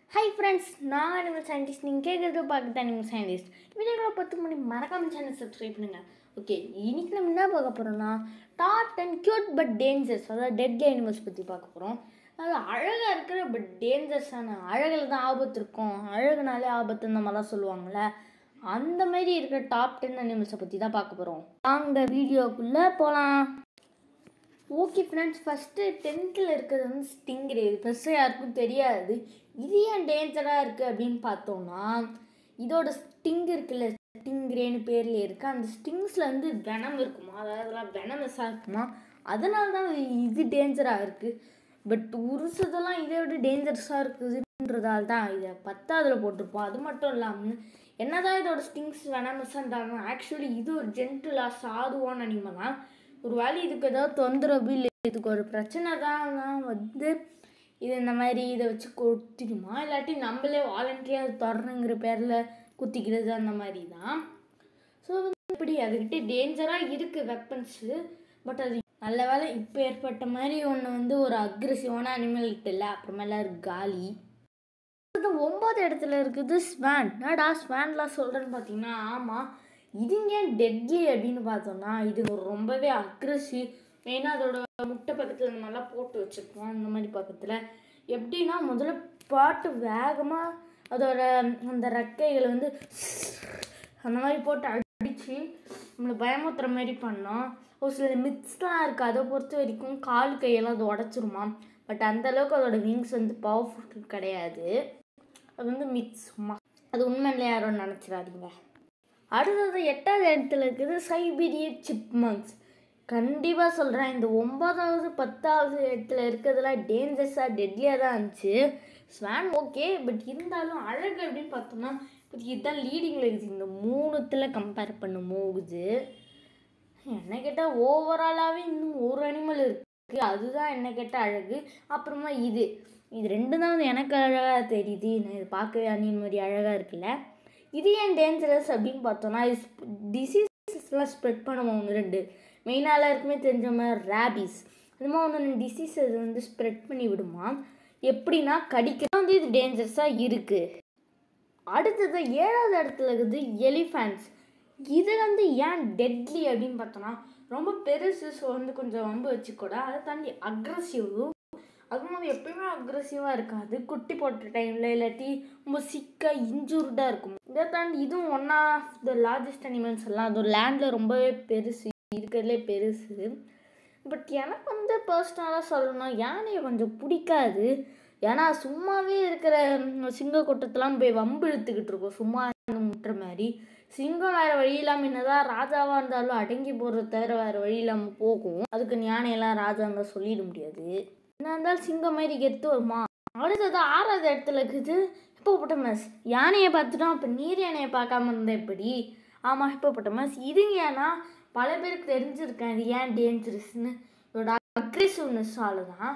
hi friends நான் animal scientist நீங்கள் கேட்குறது பார்க்குறது அனிமல் சயின்டிஸ்ட் வீடியோவில் பத்து மணி மறக்காம சேனல் சப்ஸ்கிரைப் பண்ணுங்கள் ஓகே இன்னைக்கு நம்ம என்ன பார்க்க போகிறோம்னா டாட் அண்ட் க்யூட் பட் டேஞ்சர்ஸ் அதாவது டெட் அனிமல்ஸ் பற்றி பார்க்க போகிறோம் அது அழகாக இருக்கிற பட் டேஞ்சரஸான அழகில் தான் ஆபத்து இருக்கும் அழகுனாலே ஆபத்து இந்த மாதிரிலாம் சொல்லுவாங்கள்ல அந்த மாதிரி இருக்கிற டாப் டென் அனிமல்ஸை பற்றி தான் பார்க்க போகிறோம் வாங்க வீடியோக்குள்ளே போகலாம் ஓகே ஃப்ரெண்ட்ஸ் ஃபஸ்ட்டு டென்த்தில் இருக்கிறது வந்து ஸ்டிங்ரே இது பெருசாக யாருக்கும் தெரியாது இது ஏன் டேஞ்சராக இருக்குது அப்படின்னு பார்த்தோம்னா இதோட ஸ்டிங் இருக்குல்ல ஸ்டிங்ரேன்னு பேரில் இருக்குது அந்த ஸ்டிங்ஸில் வந்து வெனம் இருக்குமா அதாவது அதெல்லாம் வெனமஸாக இருக்குமா அதனால தான் இது இது டேஞ்சராக இருக்குது பட் உருசுதெல்லாம் இதை விட டேஞ்சரஸாக இருக்குதுன்றதால தான் இதை பத்தாவதில் போட்டிருப்போம் அது மட்டும் இல்லாமல் என்னதான் இதோட ஸ்டிங்ஸ் வெனமஸாக இருந்தாலும் ஆக்சுவலி இது ஒரு ஜென்டிலாக சாதுவான அனிமலாக ஒரு வேளை இதுக்கு ஏதாவது தொந்தரவு இல்லை இதுக்கு ஒரு பிரச்சனை தான் வந்து இது இந்த மாதிரி இதை வச்சு கொத்திடுமா இல்லாட்டி நம்மளே வாலண்டரியாக அது தொடரணுங்கிற பேரில் குத்திக்கிறது அந்த மாதிரி தான் ஸோ வந்து இப்படி அதுக்கிட்ட டேஞ்சராக இருக்குது வெப்பன்ஸு பட் அது நல்ல வேலை இப்போ ஏற்பட்ட மாதிரி ஒன்று வந்து ஒரு அக்ரெசிவான அனிமல் கிட்ட இல்லை அப்புறமேல இருக்கு காலி இது ஒம்பது இடத்துல இருக்குது ஸ்வான் என்னடா ஸ்வான்லாம் சொல்கிறேன்னு பார்த்தீங்கன்னா ஆமாம் இதுங்க ஏன் டெட்லி அப்படின்னு பார்த்தோம்னா இது ஒரு ரொம்பவே அக்ரெசிவ் மெயினாக அதோட முட்டை பக்கத்தில் இந்த மாதிரிலாம் போட்டு வச்சுருக்கோம் அந்த மாதிரி பக்கத்தில் எப்படின்னா முதல்ல பாட்டு வேகமாக அதோட அந்த ரெக்கைகளை வந்து அந்த மாதிரி போட்டு அடித்து நம்மளை பயமுத்துற மாதிரி பண்ணோம் ஒரு சில மித்ஸ்லாம் இருக்குது அதை பொறுத்த வரைக்கும் கால் கையெல்லாம் அது உடச்சிருமா பட் அந்தளவுக்கு அதோட விங்ஸ் வந்து பவர்ஃபுல் கிடையாது அது வந்து மித்ஸ் சும்மா அது உண்மையில யாரும் நினச்சிடாதீங்க அடுத்தது எட்டாவது இடத்துல இருக்குது சைபீரிய சிப்மங்ஸ் கண்டிப்பாக சொல்கிறேன் இந்த ஒன்பதாவது பத்தாவது இடத்துல இருக்கிறதுலாம் டேஞ்சரஸாக டெட்லியாக தான் இருந்துச்சு ஸ்வான் ஓகே பட் இருந்தாலும் அழகு அப்படின்னு பார்த்தோம்னா இப்போ இதுதான் லீடிங்கில் இருக்குது இந்த மூணுத்தில் கம்பேர் பண்ணும்போது என்ன கேட்டால் ஓவராலாகவே இன்னும் ஒரு அனிமல் இருக்குது அதுதான் என்ன கேட்டால் அழகு அப்புறமா இது இது ரெண்டு தான் வந்து எனக்கு அழகாக தெரியுது நான் இது பார்க்கவே அணியின் மாதிரி அழகாக இருக்குல்ல இது ஏன் டேஞ்சரஸ் அப்படின்னு பார்த்தோன்னா இது டிசீசஸ்லாம் ஸ்ப்ரெட் பண்ணுவோம் ஒன்று ரெண்டு மெயினாக எல்லாருக்குமே தெரிஞ்ச மாதிரி ரேபிஸ் அது மாதிரி ஒன்று ரெண்டு டிசீஸ் அது வந்து ஸ்ப்ரெட் பண்ணி விடுமா எப்படின்னா கடிக்க வந்து இது டேஞ்சரஸாக இருக்குது அடுத்தது ஏழாவது இடத்துல இருக்குது எலிஃபேண்ட்ஸ் இது வந்து ஏன் டெட்லி அப்படின்னு பார்த்தோன்னா ரொம்ப பெருசு ஸோ வந்து கொஞ்சம் வம்பு வச்சுக்கூட அதை தாண்டி அக்ரஸிவ் அதுவும் வந்து எப்பயுமே அக்ரெசிவாக இருக்காது குட்டி போட்ட டைமில் இல்லாட்டி ரொம்ப சிக்காக இன்ஜூர்டாக இருக்கும் இதை தாண்டி இதுவும் one of the largest animals எல்லாம் அது லேண்டில் ரொம்பவே பெருசு இருக்கிறதுலே பெருசு பட் எனக்கு வந்து பர்சனலாக சொல்லணும் யானையை கொஞ்சம் பிடிக்காது ஏன்னா சும்மாவே இருக்கிற சிங்க கூட்டத்தெல்லாம் போய் வம்பு இழுத்துக்கிட்டு இருக்கோம் சும்மா முட்டுற மாதிரி சிங்கம் வேறு வழி இல்லாமல் என்னதான் ராஜாவாக இருந்தாலும் அடங்கி போடுறத தவிர வேறு வழி இல்லாமல் போகும் அதுக்கு யானையெல்லாம் ராஜாங்க சொல்லிட முடியாது என்ன இருந்தாலும் சிங்கம் மாதிரி கெத்து வருமா அடுத்தது ஆறாவது இடத்துல இருக்குது ஹிப்போபொட்டமஸ் யானையை பார்த்துட்டோம் அப்போ நீர் யானையை பார்க்காம இருந்தால் எப்படி ஆமாம் ஹிப்போபொட்டமஸ் இது ஏன்னா பல பேருக்கு தெரிஞ்சிருக்கேன் இது ஏன் டேஞ்சரஸ்னு இதோட அக்ரெசிவ்னஸ்ஸால தான்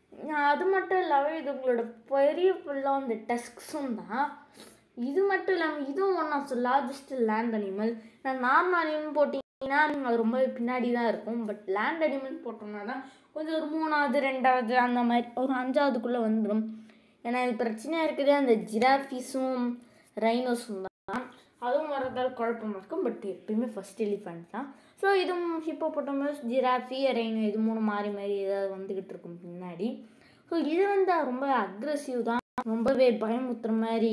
அது மட்டும் இல்லாமல் இது உங்களோட பெரிய ஃபுல்லாக அந்த டஸ்க்ஸும் தான் இது மட்டும் இல்லாமல் இதுவும் one of the largest land animal நான் நார்மல் அனிமல் போட்டிங்கன்னா அது ரொம்ப பின்னாடி தான் இருக்கும் பட் லேண்ட் அனிமல் போட்டோம்னா தான் கொஞ்சம் ஒரு மூணாவது ரெண்டாவது அந்த மாதிரி ஒரு அஞ்சாவதுக்குள்ளே வந்துடும் ஏன்னா இது பிரச்சனையாக இருக்குது அந்த ஜிராஃபிஸும் ரைனோஸும் தான் அதுவும் வரதால் குழப்பமாக இருக்கும் பட் எப்பயுமே ஃபஸ்ட் எலிஃபண்ட் தான் ஸோ இதுவும் ஹிப்போ போட்டோமஸ் ஜிராஃபி ரைனோ இது மூணு மாறி மாறி ஏதாவது வந்துக்கிட்டு இருக்கும் பின்னாடி ஸோ இது வந்து ரொம்ப அக்ரெசிவ் தான் ரொம்பவே பயமுத்துற மாதிரி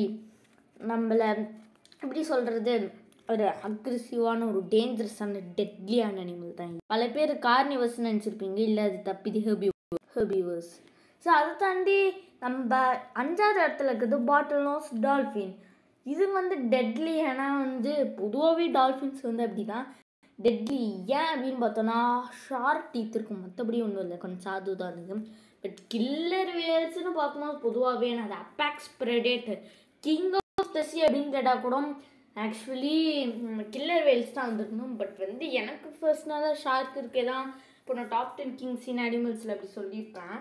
நம்மளை எப்படி சொல்கிறது ஒரு அக்ரெசிவான ஒரு டேஞ்சரஸான டெட்லியான அனிமல் தான் பல பேர் கார்னிவர்ஸ் நினச்சிருப்பீங்க இல்லை அது தப்பிது ஹெபி ஹெபிவர்ஸ் ஸோ அதை தாண்டி நம்ம அஞ்சாவது இடத்துல இருக்குது பாட்டில் நோஸ் டால்ஃபின் இது வந்து டெட்லி ஏன்னா வந்து பொதுவாகவே டால்ஃபின்ஸ் வந்து அப்படி தான் டெட்லி ஏன் அப்படின்னு பார்த்தோன்னா ஷார்ப் டீத் இருக்கும் மற்றபடி ஒன்றும் இல்லை கொஞ்சம் சாது தான் இருக்குது பட் கில்லர் வேல்ஸ்னு பார்க்கும்போது பொதுவாகவே அது apex predator king of the sea அப்படின்னு கேட்டால் கூட ஆக்சுவலி கில்லர் வேல்ஸ் தான் வந்திருக்கணும் பட் வந்து எனக்கு பர்சனலாக ஷார்க் இருக்கே தான் இப்போ நான் டாப் டென் கிங்ஸ் இன் அனிமல்ஸில் அப்படி சொல்லியிருப்பேன்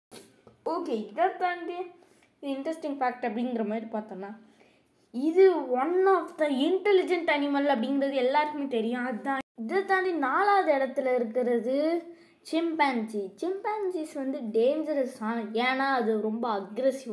ஓகே இதை தாண்டி இது இன்ட்ரெஸ்டிங் ஃபேக்ட் அப்படிங்கிற மாதிரி பார்த்தோன்னா இது one of the intelligent animal அப்படிங்கிறது எல்லாருக்குமே தெரியும் அதுதான் இதை தாண்டி நாலாவது இடத்துல இருக்கிறது சிம்பான்சி சிம்பான்சிஸ் வந்து டேஞ்சரஸ் தான் ஏன்னா அது ரொம்ப அக்ரெசிவாக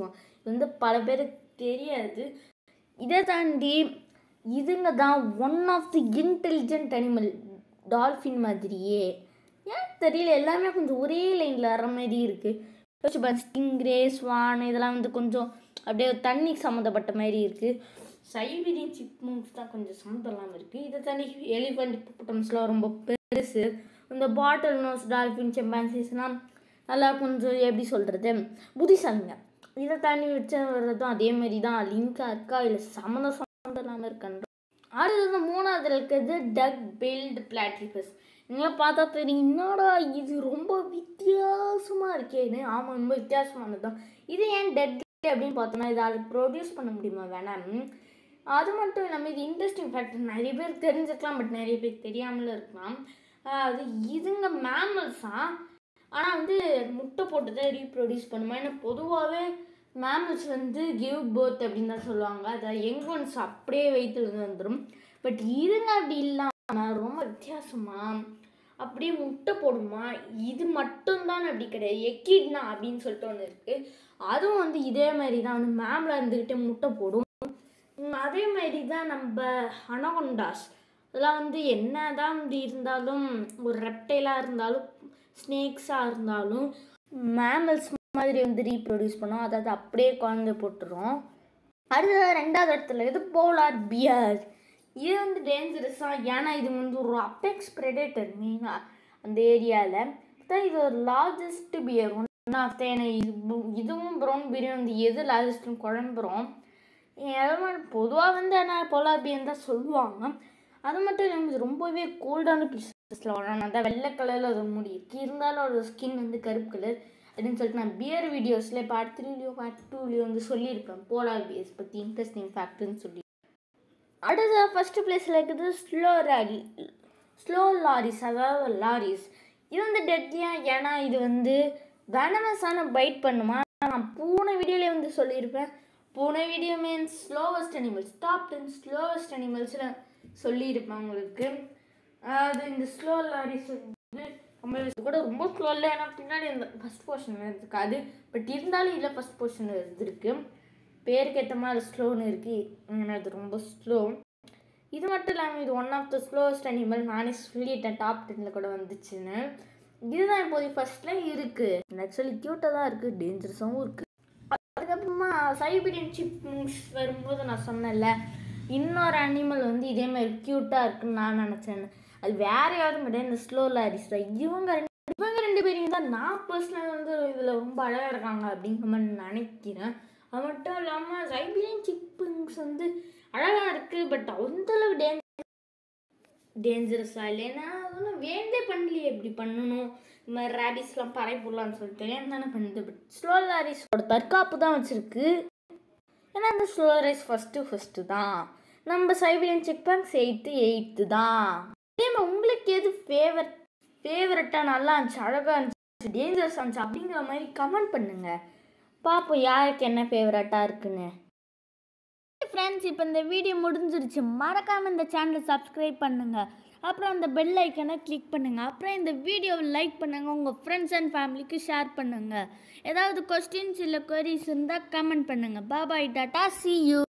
இது வந்து பல பேருக்கு தெரியாது இதை தாண்டி இதுங்க தான் one of the intelligent animal dolphin மாதிரியே ஏன் தெரியல எல்லாமே கொஞ்சம் ஒரே லைனில் வர மாதிரி இருக்குது யோசிச்சு பாருங்க ஸ்டிங்ரே ஸ்வான் இதெல்லாம் வந்து கொஞ்சம் அப்படியே தண்ணி சம்மந்தப்பட்ட மாதிரி இருக்குது சைபீரியன் சிப்மங்ஸ் தான் கொஞ்சம் சம்மந்தம் இல்லாமல் இருக்குது இதை தாண்டி எலிஃபண்ட் புட்டம்ஸ்லாம் ரொம்ப பெருசு இந்த பாட்டில் நோஸ் டால்ஃபின் செம்பான்சிஸ்லாம் நல்லா கொஞ்சம் எப்படி சொல்கிறது புத்திசாலிங்க இதை தாண்டி வச்ச வர்றதும் அதே மாதிரி தான் லிங்காக இருக்கா இல்லை சம்மந்தம் சம்மந்தம் இல்லாமல் இருக்கான்ற அடுத்தது மூணாவது இருக்கிறது டக் பில்ட் பிளாட்டிபஸ் நீங்களாம் பார்த்தா தெரியும் என்னடா இது ரொம்ப வித்தியாசமாக இருக்கேன்னு ஆமாம் ரொம்ப வித்தியாசமானது தான் இது ஏன் டெட் அப்படின்னு பார்த்தோன்னா இதால் ப்ரொடியூஸ் பண்ண முடியுமா வேணாம் அது மட்டும் இல்லாமல் இது இன்ட்ரெஸ்டிங் ஃபேக்டர் நிறைய பேர் தெரிஞ்சுக்கலாம் பட் நிறைய பேர் தெரியாமலும் இருக்கலாம் அது இதுங்க மேமல்ஸா ஆனால் வந்து முட்டை போட்டு தான் ரீப்ரொடியூஸ் பண்ணுமா ஏன்னா பொதுவாகவே மேமல்ஸ் வந்து கிவ் பர்த் அப்படின்னு தான் சொல்லுவாங்க அதை யங் ஒன்ஸ் அப்படியே வயிற்றுலேருந்து வந்துடும் பட் இதுங்க அப்படி இல்லாமல் ரொம்ப வித்தியாசமாக அப்படியே முட்டை போடுமா இது மட்டும்தான் அப்படி கிடையாது எக்கிட்னா அப்படின்னு சொல்லிட்டு ஒன்று இருக்குது அதுவும் வந்து இதே மாதிரி தான் வந்து மேமில் இருந்துக்கிட்டே முட்டை போடும் அதே மாதிரி தான் நம்ம அனகொண்டாஸ் அதெல்லாம் வந்து என்ன தான் வந்து இருந்தாலும் ஒரு ரெப்டைலாக இருந்தாலும் ஸ்னேக்ஸாக இருந்தாலும் மேமல்ஸ் மாதிரி வந்து ரீப்ரொடியூஸ் பண்ணோம் அதாவது அப்படியே குழந்தை போட்டுரும் அடுத்தது ரெண்டாவது இடத்துல இது போலார் பியர் இது வந்து டேஞ்சரஸாக ஏன்னா இது வந்து ஒரு அபெக்ஸ் ப்ரெடேட்டர் மெயினாக அந்த ஏரியாவில் தான் இது ஒரு largest bear one of the இது இதுவும் ப்ரௌன் பியரும் வந்து எது லார்ஜஸ்ட்னு குழம்புறோம் பொதுவாக வந்து ஆனால் போலார் பியர் தான் சொல்லுவாங்க அது மட்டும் இல்லாமல் இது ரொம்பவே கோல்டான பீசஸில் வரும் அந்த வெள்ளை கலரில் அது முடி இருக்கு இருந்தாலும் அதோட ஸ்கின் வந்து கருப்பு கலர் அப்படின்னு சொல்லிட்டு நான் பியர் வீடியோஸில் பார்ட் த்ரீலையோ பார்ட் டூலையோ வந்து சொல்லியிருப்பேன் போலார் பியர்ஸ் பற்றி இன்ட்ரெஸ்டிங் ஃபேக்ட்னு சொல்லி அடுத்த ஃபஸ்ட்டு பிளேஸில் இருக்குது ஸ்லோ ராலி ஸ்லோ லாரிஸ் அதாவது லாரிஸ் இது வந்து டெட்லியாக ஏன்னா இது வந்து வெனமஸான பைட் பண்ணுமா நான் பூனை வீடியோலேயே வந்து சொல்லியிருப்பேன் பூனை video means slowest animals top ten slowest அனிமல்ஸில் சொல்லியிருப்பேன் உங்களுக்கு அது இந்த ஸ்லோ லாரிஸ் வந்து ரொம்ப கூட ரொம்ப ஸ்லோ இல்லை ஏன்னா பின்னாடி அந்த ஃபஸ்ட் போர்ஷன் இருக்காது பட் இருந்தாலும் இதில் ஃபஸ்ட் போர்ஷன் இருந்திருக்கு பேருக்கு ஏற்ற மாதிரி ஸ்லோன்னு இருக்குது அது ரொம்ப ஸ்லோ இது மட்டும் இல்லாமல் இது one of the slowest animal நானே சொல்லிட்டேன் டாப் டென்னில் கூட வந்துச்சுன்னு இதுதான் இப்போதைக்கு ஃபஸ்ட்டில் இருக்குது ஆக்சுவலி க்யூட்டாக தான் இருக்குது டேஞ்சரஸாகவும் இருக்குது அதுக்கப்புறமா சைபீரியன் சிப்ஸ் வரும்போது நான் சொன்னேன்ல இன்னொரு அனிமல் வந்து இதே மாதிரி க்யூட்டாக இருக்குன்னு நான் நினச்சேன் அது வேற யாரும் கிடையாது இந்த ஸ்லோ லாரிஸ் தான் இவங்க ரெண்டு இவங்க ரெண்டு பேரையும் தான் நான் பர்சனல் வந்து இதில் ரொம்ப அழகாக இருக்காங்க அப்படிங்கிற மாதிரி நினைக்கிறேன் அது மட்டும் இல்லாமல் சைபீரியன் சிப்புங்ஸ் வந்து அழகாக இருக்குது பட் அந்தளவு டேஞ்சர் டேஞ்சரஸாக இல்லைன்னா அதெல்லாம் வேண்டே பண்ணலையே இப்படி பண்ணணும் இந்த மாதிரி ரேபிஸ்லாம் பறை போடலான்னு சொல்லிட்டு ஏன் தானே பண்ணுது பட் ஸ்லோ லாரிஸோட தற்காப்பு தான் வச்சுருக்கு ஏன்னா அந்த ஸ்லோ லாரிஸ் ஃபஸ்ட்டு ஃபஸ்ட்டு தான் நம்ம சைபீரியன் செக் பேங்க்ஸ் எயித்து எயித்து தான் அதே மாதிரி உங்களுக்கு எது ஃபேவரட் ஃபேவரட்டாக நல்லா இருந்துச்சு அழகாக இருந்துச்சு டேஞ்சரஸ் இருந்துச்சு அப்படிங்கிற மாதிரி கமெண்ட் பண்ணுங்கள் பார்ப்போம் யாருக்கு என்ன ஃபேவரட்டாக இருக்குன்னு ஃப்ரெண்ட்ஸ் இப்போ இந்த வீடியோ முடிஞ்சிருச்சு மறக்காமல் இந்த சேனலை சப்ஸ்கிரைப் பண்ணுங்கள் அப்புறம் அந்த பெல் ஐக்கனை கிளிக் பண்ணுங்கள் அப்புறம் இந்த வீடியோவை லைக் பண்ணுங்கள் உங்கள் ஃப்ரெண்ட்ஸ் அண்ட் ஃபேமிலிக்கு ஷேர் பண்ணுங்கள் ஏதாவது கொஸ்டின்ஸ் இல்லை கொரிஸ் இருந்தால் கமெண்ட் பண்ணுங்கள் பாபாய் டாட்டா சி யூ